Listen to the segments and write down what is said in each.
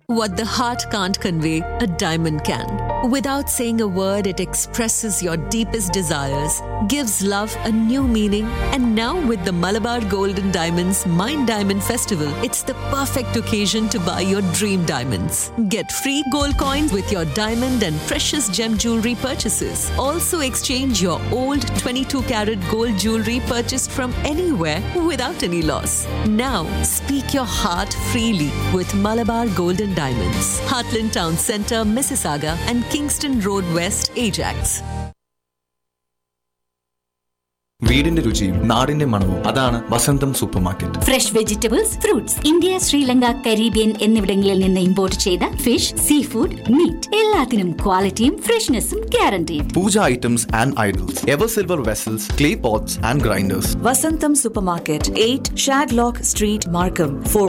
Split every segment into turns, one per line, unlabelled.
What the heart can't convey, a diamond can. Without saying a word, it expresses your deepest desires, gives love a new meaning, and now with the Malabar Golden Diamonds Mind Diamond Festival, it's the perfect occasion to buy your dream diamonds. Get free gold coins with your diamond and precious gem jewelry purchases. Also, exchange your old 22 karat gold jewelry purchased from anywhere without any loss. Now, speak your heart freely with Malabar Golden Diamonds, Heartland Town Centre, Mississauga, and Kingston Road West, Ajax.
വീടിന്റെ രുചിയും നാടിന്റെ മണവും അതാണ് Vasantham supermarket
fresh vegetables fruits India Sri Lanka Caribbean എന്നിവിടങ്ങളിൽ നിന്ന് import ചെയ്ത fish sea food meat എല്ലാത്തിനും ക്വാളിറ്റിയും ഫ്രഷ്നെസ്സും guaranteed
puja items and idols ever silver vessels clay pots and grinders
Vasantam Supermarket, 8 Shadlock Street, Markham,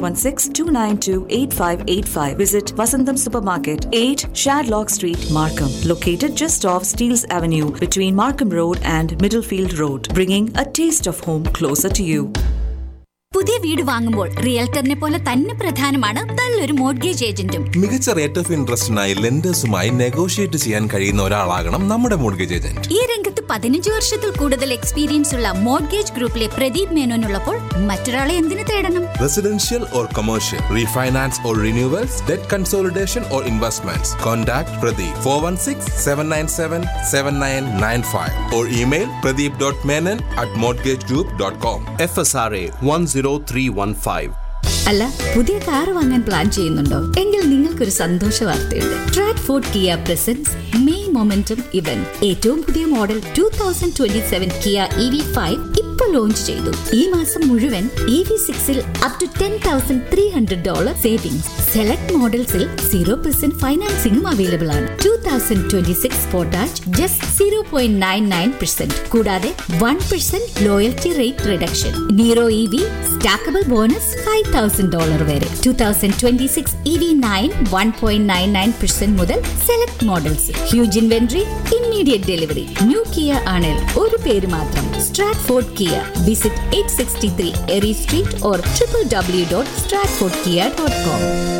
416-292-8585. Visit Vasantam Supermarket, 8 Shadlock Street, Markham. Located just off Steeles Avenue between Markham Road and Middlefield Road. Bringing a taste of home closer to you.
പുതിയ വീട് വാങ്ങുമ്പോൾ റിയൽറ്ററിനെ പോലെ തന്നെ പ്രധാനമാണ് നല്ലൊരു mortgage ഏജന്റും
മികച്ച rate of ഇൻട്രസ്റ്റിനായി ലെൻഡേഴ്സുമായി നെഗോഷിയേറ്റ് ചെയ്യാൻ കഴിയുന്ന ഒരാളാകണം നമ്മുടെ മോർഗേജ് ഏജന്റ്
ഈ രംഗത്ത് പതിനഞ്ച് വർഷത്തിൽ കൂടുതൽ എക്സ്പീരിയൻസ് ഉള്ള മോർഗേജ് ഗ്രൂപ്പിലെ പ്രദീപ് മേനോനുള്ളപ്പോൾ മറ്റൊരാളെ എന്തിനു തേടണം
residential or commercial refinance or renewals debt consolidation or investments contact Pradeep four one six seven nine seven seven nine nine five or email Pradeep dot Menon at mortgage group dot com
F S R A one zero three one five
അല്ല പുതിയ car വാങ്ങാൻ plan ചെയ്യുന്നുണ്ടോ എങ്കിൽ നിങ്ങൾക്കൊരു സന്തോഷ വാർത്തയുണ്ട് Stratford Kia presents May momentum event ഏറ്റവും പുതിയ model two thousand twenty seven Kia E V five ഇപ്പോൾ ലോഞ്ച് ചെയ്തു ഈ മാസം മുഴുവൻ ഇ വി സിക്സിൽ up to ten thousand three hundred dollar savings select മോഡൽസിൽ സീറോ പെർസെന്റ് ഫൈനാൻസിംഗും അവൈലബിൾ ആണ് two thousand twenty six four hatch just zero point nine nine percent കൂടാതെ one percent loyalty rate reduction Niro E V stackable bonus five thousand dollar വരെ two thousand twenty six E V nine one point nine nine percent മുതൽ select models huge inventory immediate delivery new Kia ആണെങ്കിൽ ഒരു പേര് മാത്രം Stratford Kia visit eight sixty three Erie street or triple W dot Stratford Kia dot com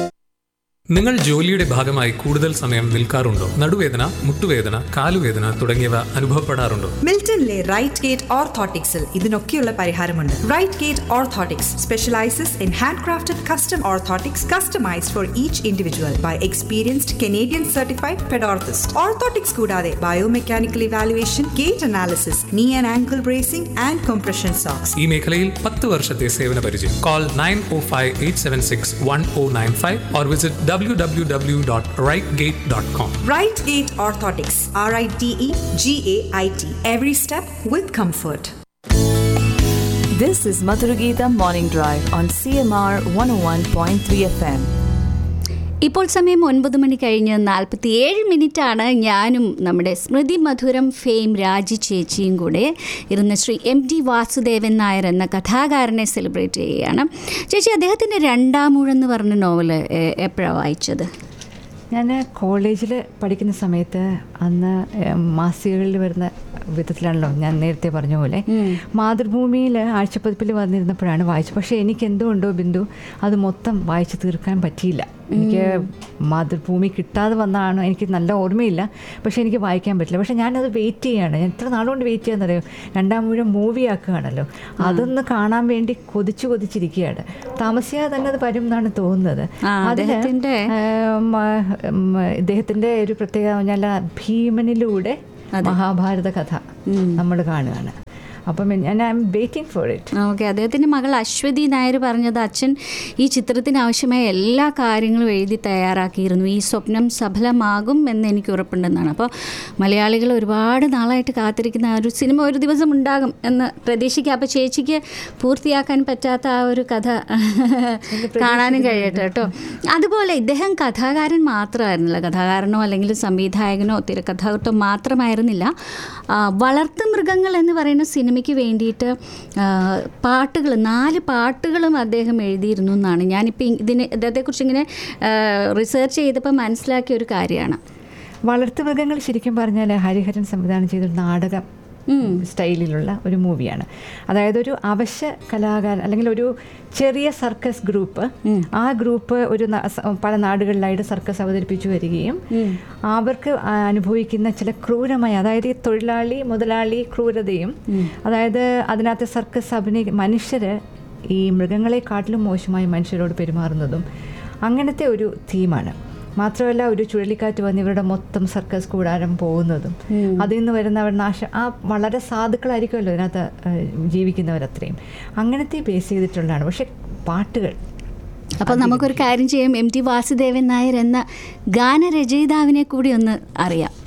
നിങ്ങൾ ജോലിയുടെ ഭാഗമായി കൂടുതൽ സമയം നിൽക്കാറുണ്ടോ നടുവേദന മുട്ടുവേദന കാലുവേദന തുടങ്ങിയവ അനുഭവപ്പെടാറുണ്ടോ
മിൽട്ടണിലെ റൈറ്റ് ഗേറ്റ് ഓർത്തോട്ടിക്സിൽ ഇതിനൊക്കെയുള്ള പരിഹാരമുണ്ട് Right Gate Orthotics specializes in hand crafted custom orthotics customized for each individual by experienced Canadian certified pedorthist orthotics കൂടാതെ biomechanical evaluation gait analysis knee and ankle bracing and compression socks
ഈ മേഖലയിൽ പത്ത് വർഷത്തെ സേവന പരിചയം call nine O five eight seven six one O nine five or visit W W W dot Right Gate dot com
Right Gate Orthotics, R I T E G A I T. Every step with comfort.
This is Madhuragita Morning Drive on CMR 101.3 FM.
ഇപ്പോൾ സമയം ഒൻപത് മണി കഴിഞ്ഞ് നാൽപ്പത്തിയേഴ് മിനിറ്റാണ് ഞാനും നമ്മുടെ സ്മൃതി മധുരം fame രാജി ചേച്ചിയും കൂടെ ഇരുന്ന് ശ്രീ എം ടി വാസുദേവൻ നായർ എന്ന കഥാകാരനെ സെലിബ്രേറ്റ് ചെയ്യുകയാണ് ചേച്ചി അദ്ദേഹത്തിൻ്റെ രണ്ടാമൂഴെന്ന് പറഞ്ഞ നോവല് എപ്പോഴാണ് വായിച്ചത്
ഞാൻ കോളേജിൽ പഠിക്കുന്ന സമയത്ത് അന്ന് ഏഹ്, മാസികകളിൽ വരുന്ന വിധത്തിലാണല്ലോ ഞാൻ നേരത്തെ പറഞ്ഞ പോലെ മാതൃഭൂമിയിൽ ആഴ്ചപ്പതിപ്പിൽ വന്നിരുന്നപ്പോഴാണ് വായിച്ചത് പക്ഷേ എനിക്ക് എന്തുകൊണ്ടോ ബിന്ദു അത് മൊത്തം വായിച്ചു തീർക്കാൻ പറ്റിയില്ല എനിക്ക് മാതൃഭൂമി കിട്ടാതെ വന്നതാണോ എനിക്ക് നല്ല ഓർമ്മയില്ല പക്ഷേ എനിക്ക് വായിക്കാൻ പറ്റില്ല പക്ഷേ ഞാനത് വെയിറ്റ് ചെയ്യാണ് ഞാൻ എത്ര നാളുകൊണ്ട് വെയിറ്റ് ചെയ്യാന്നറിയോ രണ്ടാം മുഴുവൻ മൂവി ആക്കുകയാണല്ലോ അതൊന്ന് കാണാൻ വേണ്ടി കൊതിച്ചു കൊതിച്ചിരിക്കുകയാണ് താമസിയാതെ തന്നെ അത് വരും എന്നാണ് തോന്നുന്നത്
ആ,
അതില്
അദ്ദേഹത്തിന്റെ-
ഏം, ഉം, ഇദ്ദേഹത്തിന്റെ ഒരു പ്രത്യേകത എന്ന് പറഞ്ഞാൽ ഭീമനിലൂടെ മഹാഭാരത കഥ നമ്മൾ കാണുകയാണ് അപ്പം ഞാൻ I am waiting for it
okay അദ്ദേഹത്തിൻ്റെ മകൾ അശ്വതി നായർ പറഞ്ഞത് അച്ഛൻ ഈ ചിത്രത്തിന് ആവശ്യമായ എല്ലാ കാര്യങ്ങളും എഴുതി തയ്യാറാക്കിയിരുന്നു ഈ സ്വപ്നം സഫലമാകും എന്ന് എനിക്ക് ഉറപ്പുണ്ടെന്നാണ് അപ്പോൾ മലയാളികൾ ഒരുപാട് നാളായിട്ട് കാത്തിരിക്കുന്ന ആ ഒരു സിനിമ ഒരു ദിവസം ഉണ്ടാകും എന്ന് പ്രതീക്ഷിക്കുക അപ്പോൾ ചേച്ചിക്ക് പൂർത്തിയാക്കാൻ പറ്റാത്ത ആ ഒരു കഥ കാണാനും കഴിയട്ടെ കേട്ടോ അതുപോലെ ഇദ്ദേഹം കഥാകാരൻ മാത്രമായിരുന്നില്ല കഥാകാരനോ അല്ലെങ്കിൽ സംവിധായകനോ തിരക്കഥാകൃത്തോ മാത്രമായിരുന്നില്ല ആ, വളർത്തുമൃഗങ്ങൾ എന്ന് പറയുന്ന സിനിമയ്ക്ക് വേണ്ടിയിട്ട് പാട്ടുകൾ നാല് പാട്ടുകളും അദ്ദേഹം എഴുതിയിരുന്നു എന്നാണ് ഞാനിപ്പോൾ ഇതിനെ ഇദ്ദേഹത്തെക്കുറിച്ച് ഇങ്ങനെ റിസർച്ച് ചെയ്തപ്പോൾ മനസ്സിലാക്കിയ ഒരു കാര്യമാണ്
വളർത്തുമൃഗങ്ങൾ ശരിക്കും പറഞ്ഞാൽ ഹരിഹരൻ സംവിധാനം ചെയ്തൊരു നാടകം സ്റ്റൈലിലുള്ള ഒരു മൂവിയാണ് അതായത് ഒരു അവശ്യ കലാകാരൻ അല്ലെങ്കിൽ ഒരു ചെറിയ സർക്കസ് ഗ്രൂപ്പ് ആ ഗ്രൂപ്പ് ഒരു ന- സ- പല നാടുകളിലായിട്ട് സർക്കസ് അവതരിപ്പിച്ചു വരികയും അവർക്ക് അനുഭവിക്കുന്ന ചില ക്രൂരമായ അതായത് ഈ തൊഴിലാളി മുതലാളി ക്രൂരതയും അതായത് അതിനകത്ത് സർക്കസ് അഭിനയ മനുഷ്യര് ഈ മൃഗങ്ങളെക്കാട്ടിലും മോശമായി മനുഷ്യരോട് പെരുമാറുന്നതും അങ്ങനത്തെ ഒരു തീമാണ് മാത്രമല്ല ഒരു ചുഴലിക്കാറ്റ് വന്ന് ഇവരുടെ മൊത്തം സർക്കസ് കൂടാരം പോകുന്നതും അതിൽ നിന്ന് വരുന്നവർ നാശ ആ വളരെ സാധുക്കളായിരിക്കുമല്ലോ ഇതിനകത്ത് ഏഹ്, ജീവിക്കുന്നവരത്രയും അങ്ങനത്തെ ബേസ് ചെയ്തിട്ടുള്ളതാണ് പക്ഷെ പാട്ടുകൾ
അപ്പോൾ നമുക്കൊരു കാര്യം ചെയ്യാം എം ടി വാസുദേവൻ നായർ എന്ന ഗാനരചയിതാവിനെ കൂടി ഒന്ന് അറിയാം